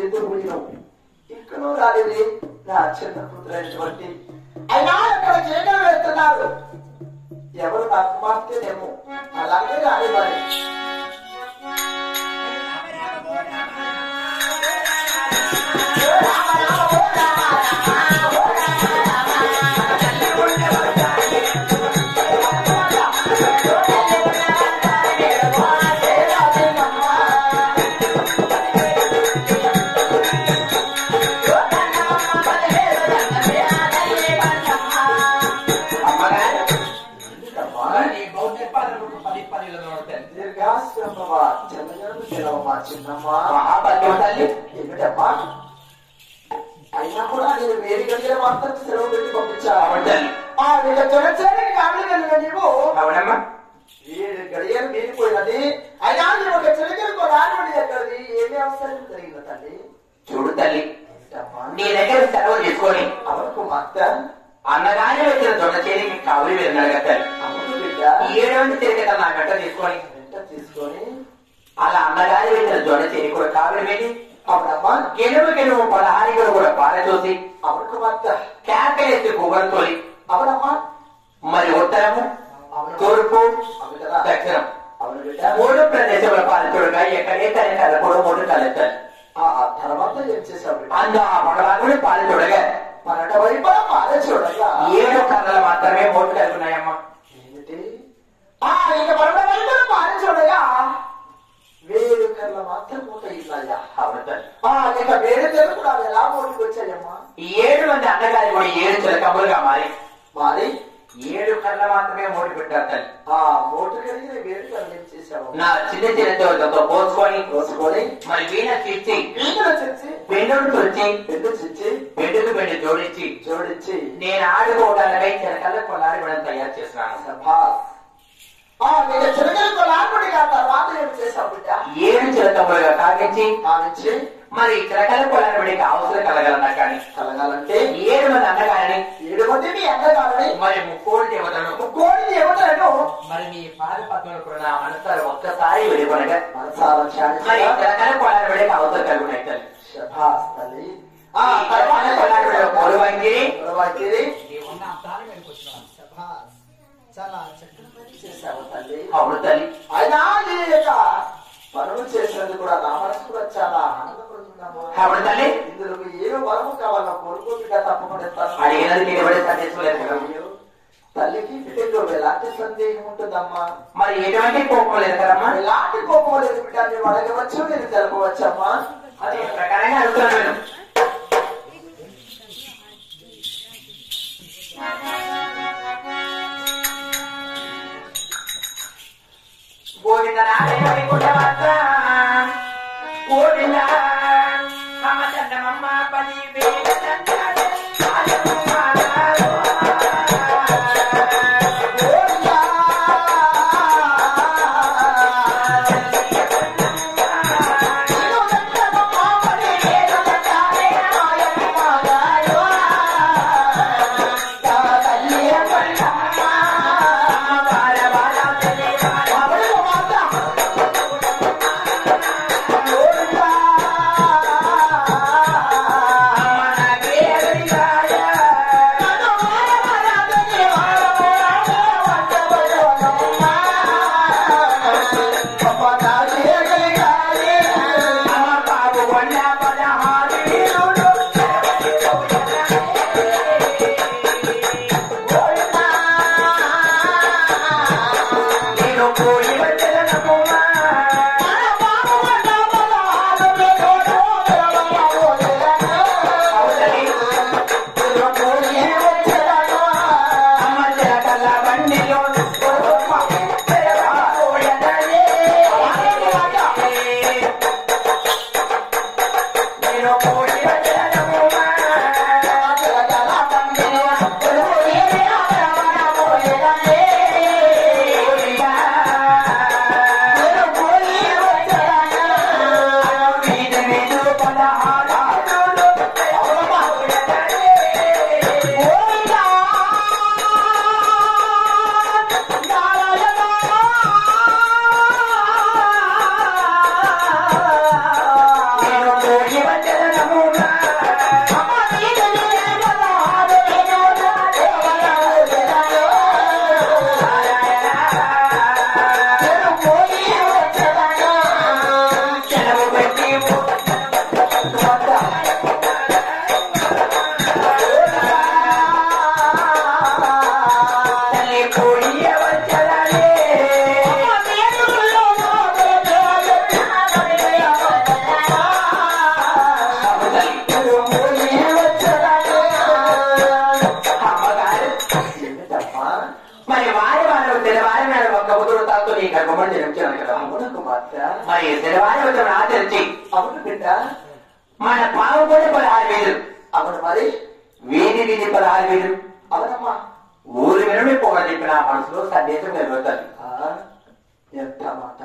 ఎందుకు పోయినావు ఇక్కడ రాలేదే నా చిన్న పుత్రైనటువంటి అయినా ఇక్కడ కేకలు వేస్తున్నారు ఎవరు నా కుమార్తెనేమో అలాగే రాని మరి అమ్మగారు నీ బౌద్ధ పాదలకు పది పదిలో నోడతాను దీర్ఘాశ్రమమా చంద్రుడు తెలవమా చిన్నమ్మా మహాపద్మ తల్లి ఏమిటమ్మా అయినా కూడా నేను వేరే గడియల మాత్రం సెలవు పెట్టి పంపించా అవును తల్లి ఆ వీళ్ళ తొలచడానికి కావలి వెళ్ళిన నీవు అవునమ్మా ఏడు గడియలు మీరిపోయినది అయినా నీ ఒక చిలకలకు రానుడి ఎక్కడిది ఏమి అవసరం జరిగిన తల్లి చూడు తల్లి ఏమిటమ్మా? నీ దగ్గర సెలవు తీసుకొని అవరకు మత్త అన్నగానే వచ్చిన దొండ చేరికి కావులి వెళ్ళినాడు కదా తల్లి అవును బిడ్డ ఈ ఏడు మంది తిరిగి నా గట్ట తీసుకొని వెంట తీసుకొని అలా అన్నగారి వెళ్ళిన దొండ చేరి కూడా కావులి వెళ్ళి అవునమ్మా గెలుపు గెలుపు పదహారికలు కూడా పారచూసి అవరకు మత్త కేకలేసి గుబలు తోలి అవునమ్మా మరి ఉత్తరము అవును తూర్పు అవును కదా దక్షిణం అవును బిడ్డ మూడు ప్రదేశముల పాలితుడుగా ఎక్కడే తల్లి కలపడు మూడు తలెత్తాలి ఆ ఆ తర్వాత ఏం చేశావు బిడ్డ అందు ఆ మగవాగుడు పాలితుడగా పన్నెండు వైపు పాలే చూడగా ఏడు కర్రలు మాత్రమే మూడు కలుగున్నాయమ్మా ఏమిటి ఆ ఇక పన్నెండు వైపు పాలే చూడగా వేరు కళ్ళ మాత్రం మూత ఇల్లాయా అవును తల్లి ఆ ఇక వేరే తెలు కూడా అవి ఎలా ఓటుకు వచ్చాయమ్మా ఈ ఏడు మంది అన్నగారి కూడా ఏడు చిలకములుగా మారి మరి ఏడు కర్రలు మాత్రమే మూడు పెట్టారు తల్లి ఆ మోటు కలిగిన వేరు కళ్ళు ఏం చేశావు నా చిన్న చిన్న తోటతో పోసుకొని కోసుకొని మరి వీణ తీర్చి వీటిలో తెచ్చి బెండును తుడిచి పెద్ద చిచ్చి బెండుకు బెండు జోడించి జోడించి నేను ఆడుకోవడానికై చిలకల్లో కొలాడి మనం తయారు చేస్తున్నాను సభా ఆ నీకు చిరకలకు లాంటి తర్వాత ఏం చేశావు బిడ్డ ఏడు చిలకములుగా కాగించి కానించి మరి చిలకల కొలాడి అవసరం కలగలన్నా కానీ కలగాలంటే ఏడు మంది అన్నగారిని ఏడు మంది మీ అందగాలని మరి ముక్కోడి దేవతలను కోడి దేవతలను మరి మీ పాద పద్మలు కూడా నా మనసారి ఒక్కసారి వెళ్ళిపోనగా మనసాల మరి ధ్యానించగా చిలకల కొలాడి అవసరం కలుగున్నాయి తల్లి శభాస్ తల్లి ఆ ఈ తర్వాత చిలకల కొలాడి పొలవంగిరి పొలవంకిరి. ఉన్న అర్థాలు వెళ్ళిపోతున్నాను శభాస్ చాలా చక్కని పని చేశావు తల్లి అవును తల్లి అయినా ఈ యొక్క పనులు చేసినందుకు కూడా నా మనసు కూడా చాలా ఆనందపడుతున్నాము అవును తల్లి ఇందులో ఏమి వరము కావాలో కోరుకో బిడ్డ తప్పకుండా ఇస్తాను. అడిగినది నిలబడి సందేశం అయ్యో, తల్లికి బిడ్డలో ఎలాంటి సందేహం ఉంటుందమ్మా మరి ఎటువంటి కోపం లేదు కదమ్మా ఎలాంటి కోపం లేదు బిడ్డ నేను అడగవచ్చు నేను తెలపవచ్చమ్మా అది ప్రకారంగా అడుగుతున్నాను నేను గోవింద నారాయణ కుటవత్త గోవింద మమ చందమమ్మ పది వేల ఆ మరి శనివారం ఉత్సవం ఆచరించి అవును బిడ్డ మన పాము కూడా పదహారు వీధులు అవును మరి వీధి వీధి పదహారు వీధులు అవునమ్మా ఊరి వినమే పోగా చెప్పిన మనసులో సందేశం కలుగుతుంది ఆ, ఎంత మాట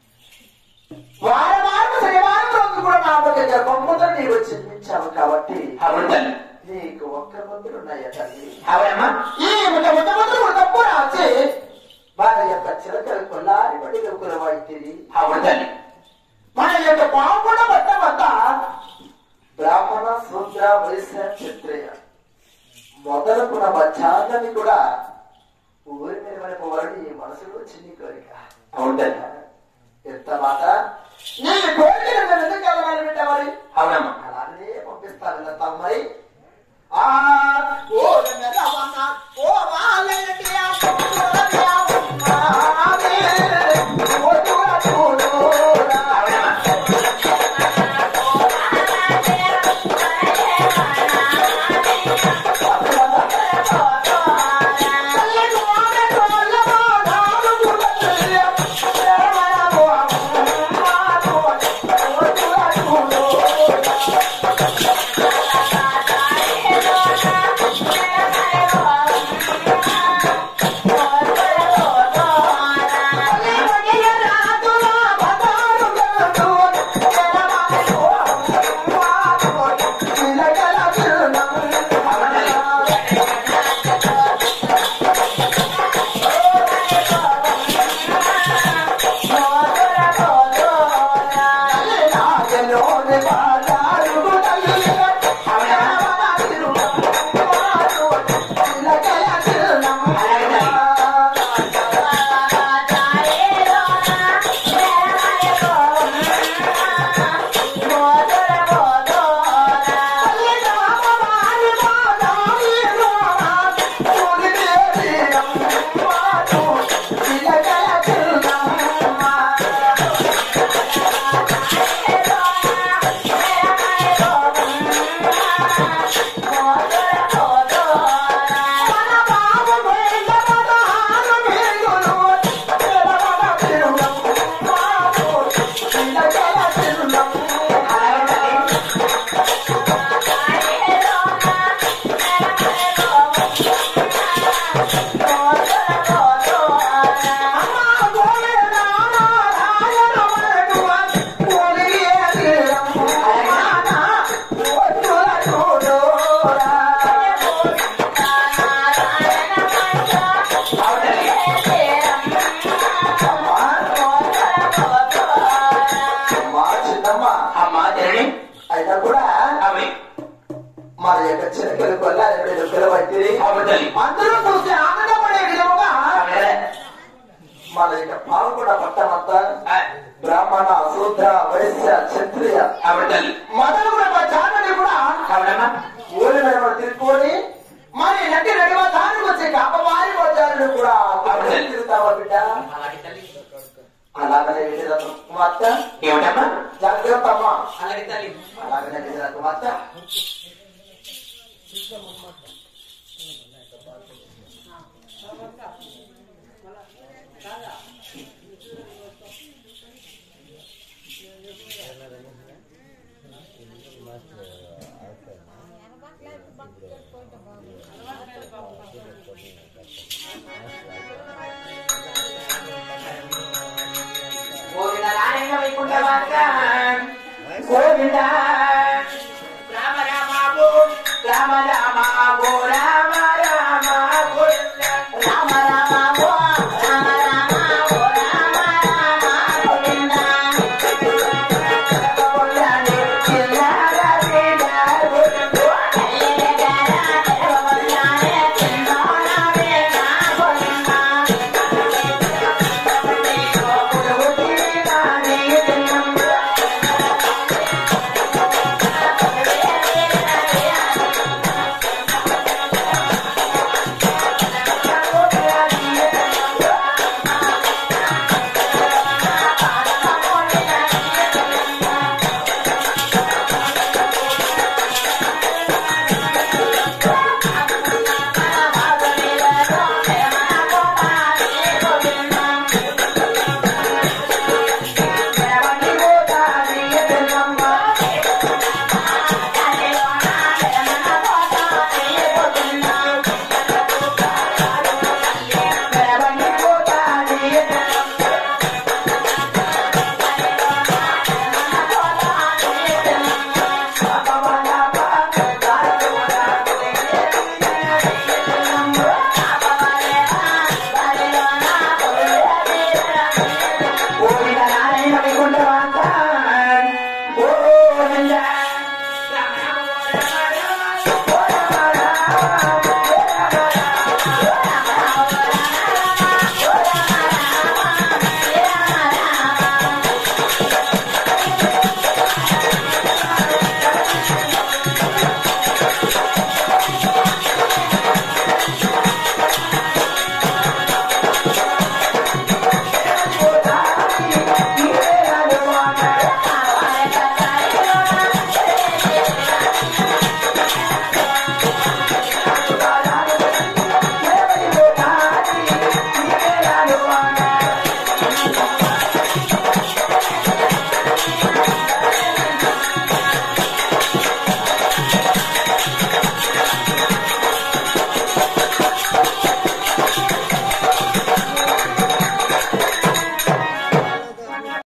వారం వారం శనివారం రోజు కూడా నా ఒక గర్భముతో నీవు చింతించావు కాబట్టి అవును తల్లి నీకు ఒక్క మందులు ఉన్నాయా తల్లి అవునమ్మా ఈ ముఖ ముఖ మందులు తప్పు రాసి వారి యొక్క చిలకలు కొల్లారి పడి కులవాయితీరి అవును తల్లి మన యొక్క పావుకున్న బట్ట వద్ద బ్రాహ్మణ శూద్ర వైశ్య క్షత్రియ మొదలుకున్న మధ్యాహ్నాన్ని కూడా ఊరి మీద పోవాలని ఈ మనసులో చిన్ని కోరిక అవును తల్లి ఎంత మాట నీ కోరిక నేను ఎందుకు వెళ్ళాలి బిడ్డ మరి అవునమ్మా అలానే పంపిస్తాను వెళ్తా మరి ఆ ఓ రమణ ఓ వాళ్ళకి ఆ కోరకి ఆ ఉన్నానే. ఓ దూర దూర. అవునమ్మా మా చిన్నమ్మ అమ్మా జనని అయినా కూడా అవి మన యొక్క చిలకలు కొల్లారి దుఃఖలు పట్టింది అవును తల్లి అందరూ చూసి ఆనందపడే విధముగా అవునే మన యొక్క పాల్గొన పట్టమంతా బ్రాహ్మణ శూద్ర వైశ్య క్షత్రియ అవును తల్లి మొదలుగున మా జానని కూడా అవునమ్మా ఊరి మీద తిరుక్కొని మరి నటి నడివ దానికి వచ్చి కాపవారి వచ్చారని కూడా తిరుగుతావా బిడ్డ అలాగే తల్లి అలాగనే వెళ్ళిన కుమార్తె ఏమిటమ్మా జాగ్రత్త అమ్మా అలాగే తల్లి అలాగనే వెళ్ళిన కుమార్తె గోవింద నారాయణ వైకుంఠ వాస గోవింద రామ రామ ఓ రామ రామ ఓ